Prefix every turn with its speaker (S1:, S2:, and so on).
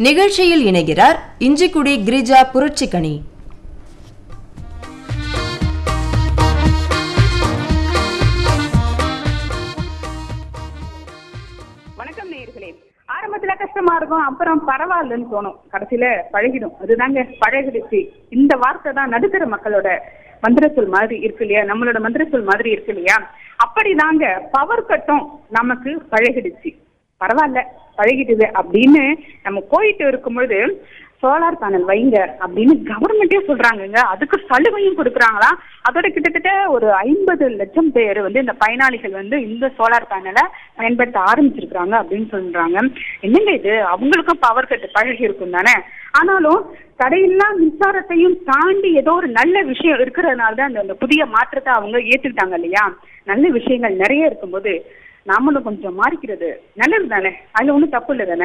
S1: நிகழ்ச்சியில் இணைகிறார் இஞ்சிக்குடி கிரிஜா புரட்சிக்கணி
S2: வணக்கம் நேயர்களே ஆரம்பத்துல கஷ்டமா இருக்கும் அப்புறம் பரவாயில்லன்னு தோணும் கடைசியில பழகிடும் அதுதாங்க பழகிடுச்சு இந்த வார்த்தை தான் நடுத்தர மக்களோட மந்திர சொல் மாதிரி இருக்கு இல்லையா நம்மளோட மந்திர சொல் மாதிரி இருக்கு இல்லையா அப்படிதாங்க பவர் கட்டும் நமக்கு பழகிடுச்சு பரவாயில்ல பழகிடுது அப்படின்னு நம்ம போயிட்டு இருக்கும்பொழுது சோலார் பேனல் வைங்க அப்படின்னு கவர்மெண்டே சொல்றாங்கங்க அதுக்கு சலுகையும் கொடுக்குறாங்களா அதோட கிட்டத்தட்ட ஒரு ஐம்பது லட்சம் பேர் வந்து இந்த பயனாளிகள் வந்து இந்த சோலார் பேனலை பயன்படுத்த ஆரம்பிச்சிருக்கிறாங்க அப்படின்னு சொல்றாங்க என்னங்க இது அவங்களுக்கும் பவர் கட்டு பழகி இருக்கும் தானே ஆனாலும் தடையில்லா மின்சாரத்தையும் தாண்டி ஏதோ ஒரு நல்ல விஷயம் இருக்கிறதுனால தான் அந்த அந்த புதிய மாற்றத்தை அவங்க ஏத்துக்கிட்டாங்க இல்லையா நல்ல விஷயங்கள் நிறைய இருக்கும்போது நாமளும் கொஞ்சம் மாறிக்கிறது நல்லது தானே அதுல ஒன்றும் தப்பு இல்லை தானே